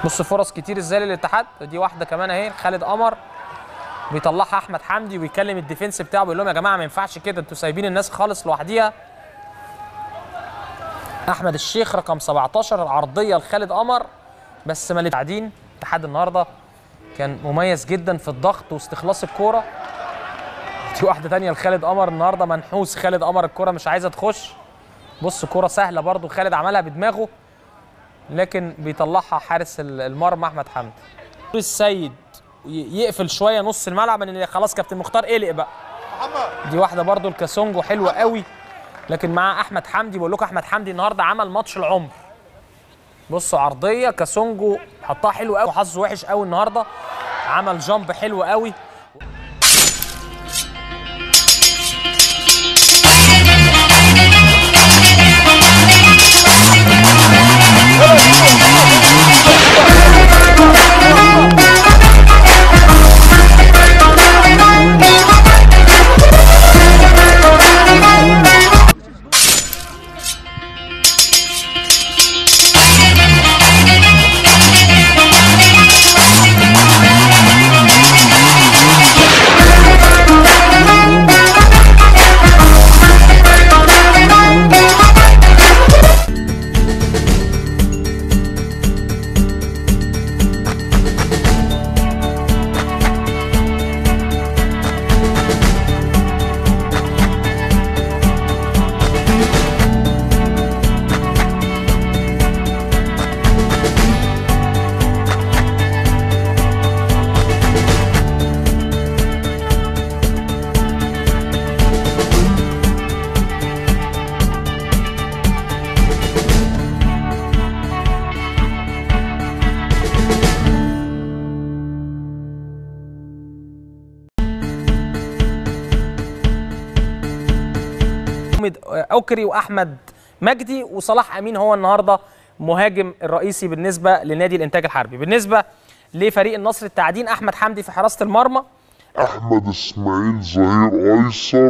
بص فرص كتير ازاي للاتحاد دي واحده كمان اهي خالد قمر بيطلعها احمد حمدي وبيكلم الديفنس بتاعه بيقول لهم يا جماعه ما ينفعش كده انتوا سايبين الناس خالص لوحديها احمد الشيخ رقم 17 العرضيه لخالد قمر بس ما قاعدين الاتحاد النهارده كان مميز جدا في الضغط واستخلاص الكوره دي واحده تانية لخالد قمر النهارده منحوس خالد قمر الكوره مش عايزه تخش بص كوره سهله برضو خالد عملها بدماغه لكن بيطلعها حارس المرمى احمد حمدي السيد يقفل شويه نص الملعب ان خلاص كابتن مختار قلق بقى دي واحده برضو الكاسونجو حلوه قوي لكن مع احمد حمدي بقول لكم احمد حمدي النهارده عمل ماتش العمر بصوا عرضيه كاسونجو حطها حلو قوي وحظه وحش قوي النهارده عمل جامب حلو قوي محمد اوكري واحمد مجدي وصلاح امين هو النهارده مهاجم الرئيسي بالنسبه لنادي الانتاج الحربي بالنسبه لفريق النصر التعدين احمد حمدي في حراسه المرمى احمد اسماعيل ظهير ايسر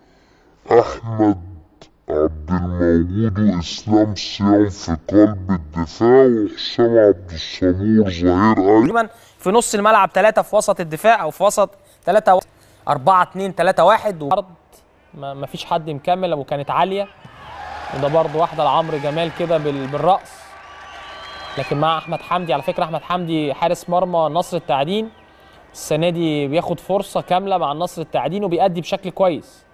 احمد عبد الموجود واسلام صيام في قلب الدفاع وحسام عبد الصبور ظهير ايسر تقريبا في نص الملعب ثلاثه في وسط الدفاع او في وسط ثلاثه 4 2 3 1 وعرض ما ما فيش حد مكمل وكانت عاليه وده برضه واحده لعمرو جمال كده بال- بالراس لكن مع احمد حمدي على فكره احمد حمدي حارس مرمى نصر التعدين السنه دي بياخد فرصه كامله مع النصر التعدين وبيأدي بشكل كويس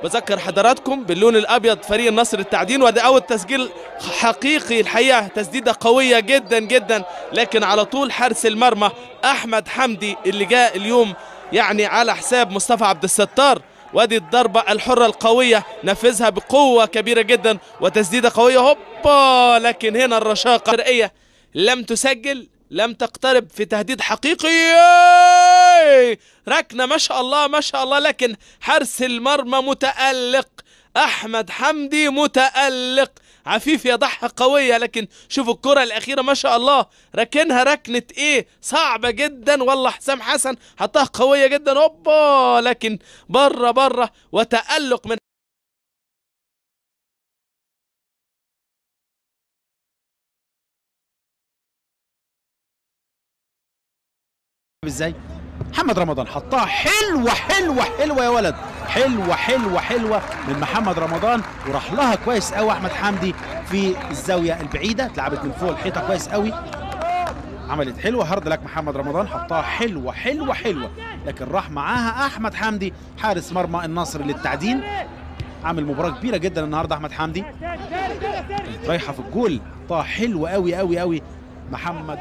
بذكر حضراتكم باللون الابيض فريق النصر التعدين وده اول تسجيل حقيقي الحقيقه تسديده قويه جدا جدا لكن على طول حارس المرمى احمد حمدي اللي جاء اليوم يعني على حساب مصطفى عبد الستار وادي الضربة الحرة القوية نفذها بقوة كبيرة جدا وتسديدة قوية هوبا لكن هنا الرشاقة الشرقية لم تسجل لم تقترب في تهديد حقيقي ركنة ما شاء الله ما شاء الله لكن حارس المرمى متألق أحمد حمدي متألق عفيف يضحى قوية لكن شوفوا الكرة الأخيرة ما شاء الله ركنها ركنة إيه صعبة جدا والله حسام حسن حطها قوية جدا هوبا لكن بره بره وتألق من ازاي محمد رمضان حطها حلوه حلوه حلوه يا ولد حلوه حلوه حلوه من محمد رمضان وراح لها كويس قوي احمد حمدي في الزاويه البعيده اتلعبت من فوق الحيطه كويس قوي عملت حلوه هارد لك محمد رمضان حطها حلوه حلوه حلوه لكن راح معاها احمد حمدي حارس مرمى النصر للتعدين عامل مباراه كبيره جدا النهارده احمد حمدي كانت رايحه في الجول حطها حلوه قوي قوي قوي محمد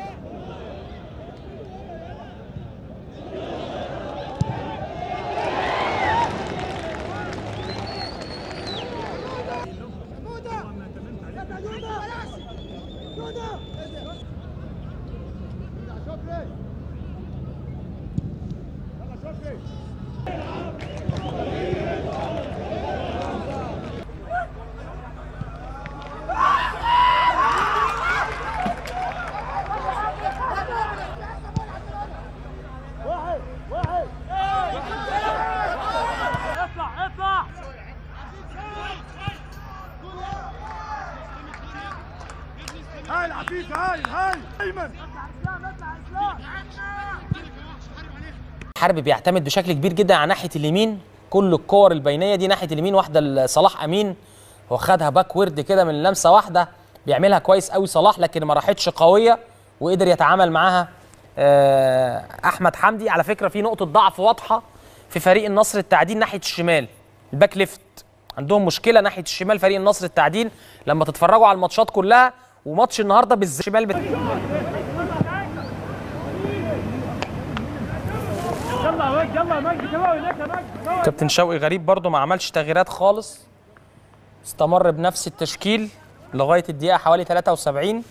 حرب بيعتمد بشكل كبير جدا على ناحيه اليمين كل الكور البينيه دي ناحيه اليمين واحده لصلاح امين هو خدها باكورد كده من لمسه واحده بيعملها كويس قوي صلاح لكن ما راحتش قويه وقدر يتعامل معاها آه، احمد حمدي على فكره في نقطه ضعف واضحه في فريق النصر التعدين ناحيه الشمال الباك ليفت عندهم مشكله ناحيه الشمال فريق النصر التعدين لما تتفرجوا على الماتشات كلها وماتش النهارده بالذات الشمال بت... كابتن شوقي غريب برضو ما عملش تغييرات خالص استمر بنفس التشكيل لغايه الدقيقه حوالي 73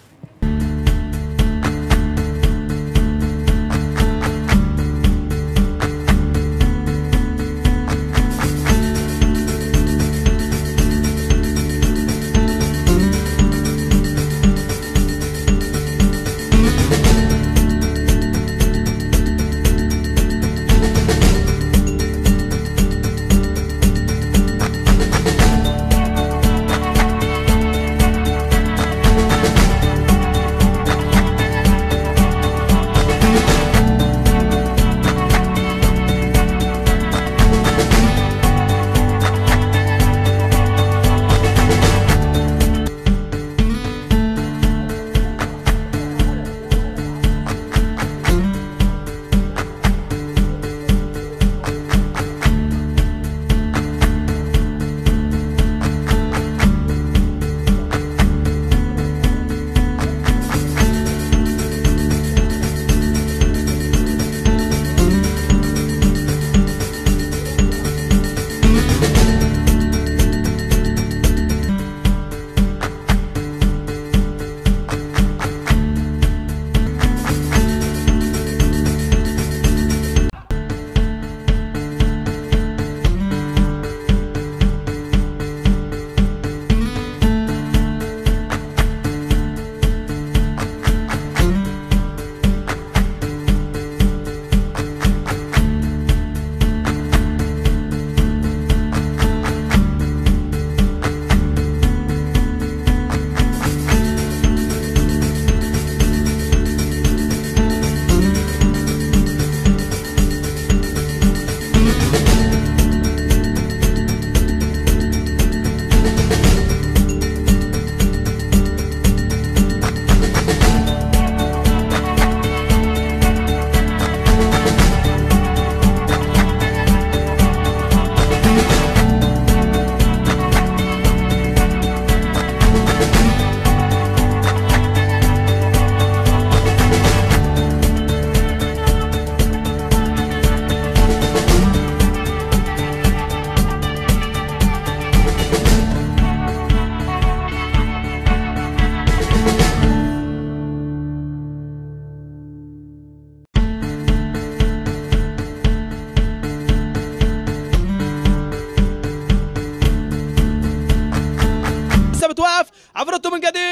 توقف عفروتو من جديد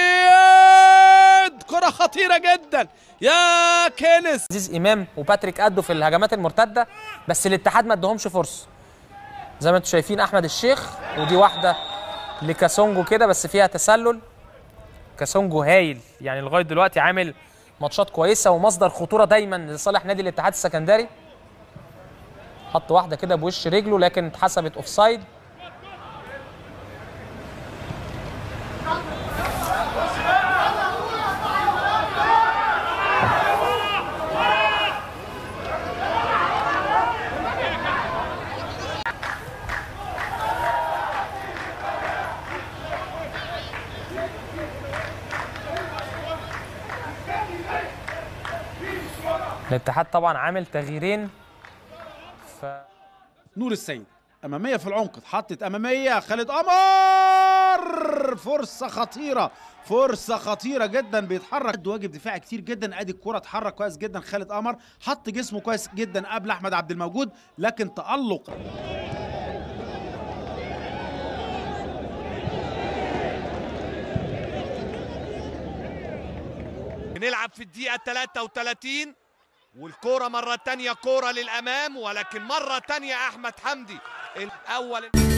كرة خطيرة جدا يا كينيس عزيز امام وباتريك ادوا في الهجمات المرتده بس الاتحاد ما ادهمش فرصه زي ما انتم شايفين احمد الشيخ ودي واحده لكاسونجو كده بس فيها تسلل كاسونجو هايل يعني لغايه دلوقتي عامل ماتشات كويسه ومصدر خطوره دايما لصالح نادي الاتحاد السكندري حط واحده كده بوش رجله لكن اتحسبت اوفسايد الاتحاد طبعا عامل تغييرين ف نور السيد اماميه في العمق اتحطت اماميه خالد قمر فرصه خطيره فرصه خطيره جدا بيتحرك عنده واجب دفاعي كتير جدا ادي الكره اتحرك كويس جدا خالد قمر حط جسمه كويس جدا قبل احمد عبد الموجود لكن تالق بنلعب في الدقيقة 33 والكرة مرة تانية كرة للأمام ولكن مرة تانية أحمد حمدي الأول